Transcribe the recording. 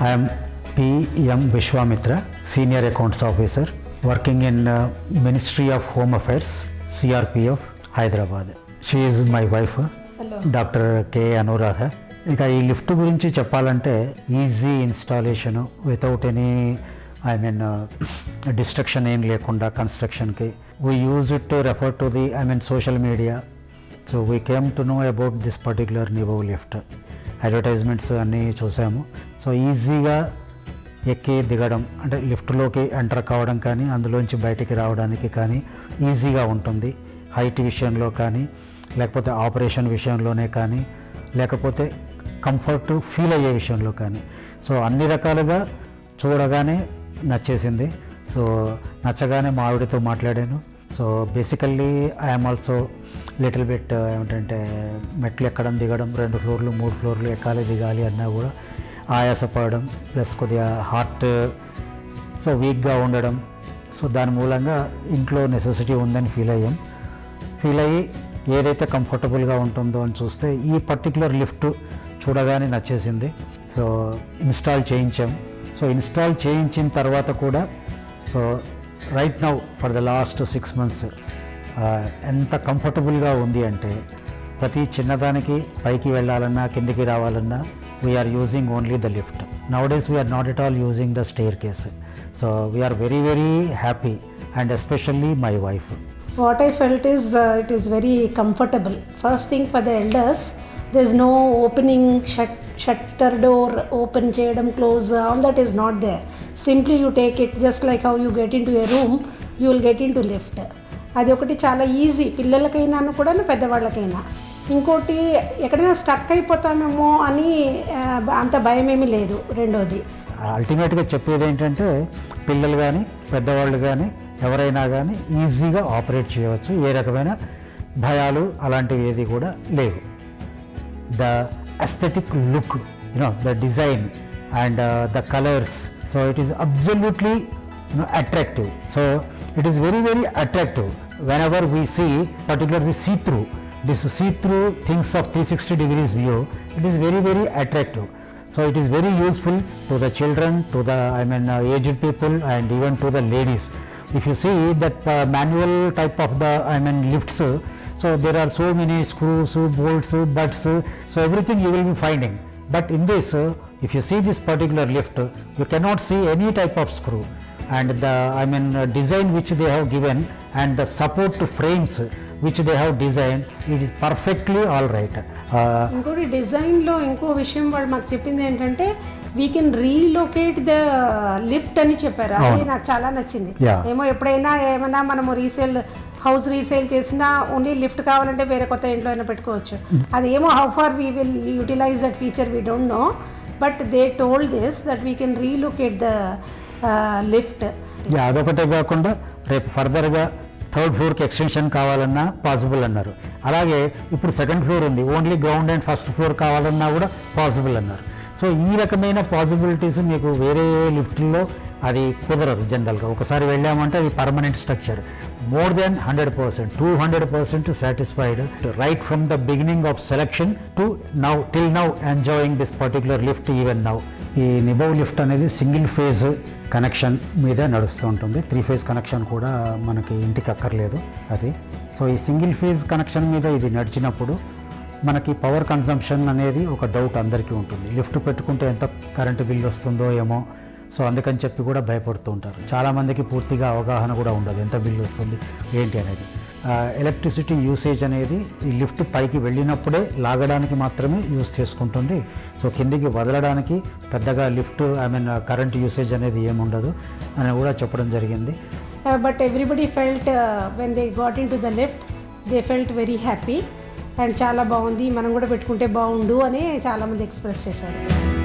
I am P.M. Vishwamitra, Senior Accounts Officer, working in uh, Ministry of Home Affairs, CRPF, Hyderabad. She is my wife, hello doctor K Anuradha ఇక ఈ lift గురించి చెప్పాలంటే easy installation without any I mean destruction ఏం లేకుండా కన్స్ట్రక్షన్కి we use it to refer to the I mean social media so we came to know about this particular Nibav lift advertisements అన్నీ చూసాము so ఈజీగా ఎక్కి దిగడం అంటే లిఫ్ట్లోకి ఎంటర్ కావడం కానీ అందులోంచి బయటికి రావడానికి కానీ ఈజీగా ఉంటుంది హైట్ విషయంలో కానీ లేకపోతే ఆపరేషన్ విషయంలోనే కానీ లేకపోతే కంఫర్ట్ ఫీల్ అయ్యే విషయంలో కానీ సో అన్ని రకాలుగా చూడగానే నచ్చేసింది సో నచ్చగానే మా ఆవిడతో మాట్లాడాను so basically I'm also little bit ఏమిటంటే మెట్లు ఎక్కడం దిగడం రెండు ఫ్లోర్లు మూడు ఫ్లోర్లు ఎక్కాలి దిగాలి అన్నా కూడా ఆయాసపడడం ప్లస్ కొద్దిగా హార్ట్ సో వీక్గా ఉండడం సో దాని మూలంగా ఇంట్లో నెసెసిటీ ఉందని ఫీల్ అయ్యాం ఫీల్ అయ్యి ఏదైతే కంఫర్టబుల్గా ఉంటుందో అని చూస్తే ఈ పర్టికులర్ లిఫ్ట్ చూడగానే నచ్చేసింది సో ఇన్స్టాల్ చేయించాం సో ఇన్స్టాల్ చేయించిన తర్వాత కూడా so right now for the last six months ఎంత కంఫర్టబుల్గా ఉంది అంటే ప్రతి చిన్నదానికి పైకి వెళ్ళాలన్నా కిందికి రావాలన్నా we're using only the lift nowadays we're not at all using the staircase so we're very very happy and especially my wife what I felt is it is very comfortable first thing for the elders there is no opening shut shutter door open చేయడం close all that is not there simply you take it just like how you get in to a room you will get in to lift అది ఒకటి చాలా easy పిల్లలకైనా కూడా పెద్దవాళ్ళకైనా ఇంకోటి ఎక్కడైనా stuck అయిపోతామేమో అని ఆ, అంత భయం ఏమీ లేదు రెండోది అల్టిమేట్గా చెప్పేది ఏంటంటే పిల్లలు కానీ పెద్దవాళ్ళు కానీ ఎవరైనా కానీ ఈజీగా ఆపరేట్ చేయవచ్చు ఏ రకమైన భయాలు అలాంటివి ఏది కూడా లేవు the aesthetic look you know the design and the colours so it is absolutely attractive so it is very very attractive whenever we see particularly see through this see-through things of 360 degrees view, it is very very attractive. So it is very useful to the children, to the I mean uh, aged people, and even to the ladies. If you see that uh, manual type of the I mean lifts, uh, so there are so many screws, uh, bolts, uh, butts, uh, so everything you will be finding. But in this, uh, if you see this particular lift, uh, you cannot see any type of screw and the I mean uh, design which they have given and the support frames which they have designed it is perfectly all right uh, ఇంకోటి డిజైన్లో ఇంకో విషయం వాళ్ళు మాకు చెప్పింది ఏంటంటే we can relocate the lift అని చెప్పారు అది అవును. నాకు చాలా నచ్చింది Yeah. ఏమో ఎప్పుడైనా ఏమైనా మనము రీసేల్ హౌస్ రీసేల్ చేసినా ఓన్లీ లిఫ్ట్ కావాలంటే వేరే కొత్త ఇంట్లో అయినా పెట్టుకోవచ్చు అది ఏమో how far we will utilise that feature we don't know but they told this that we can relocate the lift yeah, అదొకటే కాకుండా రేపు ఫర్దర్గా థర్డ్ ఫ్లోర్కి ఎక్స్టెన్షన్ కావాలన్నా పాసిబుల్ అన్నారు అలాగే ఇప్పుడు సెకండ్ ఫ్లోర్ ఉంది only ground and first floor కావాలన్నా కూడా పాసిబుల్ అన్నారు సో ఈ రకమైన పాసిబిలిటీస్ మీకు వేరే లిఫ్ట్లో అది కుదరదు జనరల్గా ఒకసారి వెళ్ళామంటే అది permanent structure more than hundred percent two hundred percent satisfied right from the beginning of selection to now till now enjoying this particular lift even now ఈ నిబౌ లిఫ్ట్ అనేది సింగిల్ ఫేజ్ కనెక్షన్ మీద నడుస్తూ ఉంటుంది త్రీ ఫేజ్ కనెక్షన్ కూడా మనకి ఇంటికి అక్కర్లేదు అది సో ఈ సింగిల్ ఫేజ్ కనెక్షన్ మీద ఇది నడిచినప్పుడు మనకి పవర్ కన్సంప్షన్ అనేది ఒక డౌట్ అందరికీ ఉంటుంది లిఫ్ట్ పెట్టుకుంటే ఎంత కరెంటు బిల్ వస్తుందో ఏమో సో అందుకని చెప్పి కూడా భయపడుతూ ఉంటారు చాలామందికి పూర్తిగా అవగాహన కూడా ఉండదు ఎంత బిల్లు వస్తుంది ఏంటి అనేది ఎలక్ట్రిసిటీ యూసేజ్ అనేది ఈ లిఫ్ట్ పైకి వెళ్ళినప్పుడే లాగడానికి మాత్రమే యూస్ చేసుకుంటుంది సో కిందికి వదలడానికి పెద్దగా lift I mean current usage అనేది ఏముండదు అని కూడా చెప్పడం జరిగింది but everybody felt when they got in to the lift they felt very happy and చాలా బాగుంది మనం కూడా పెట్టుకుంటే బాగుండు అని చాలామంది ఎక్స్ప్రెస్ చేశారు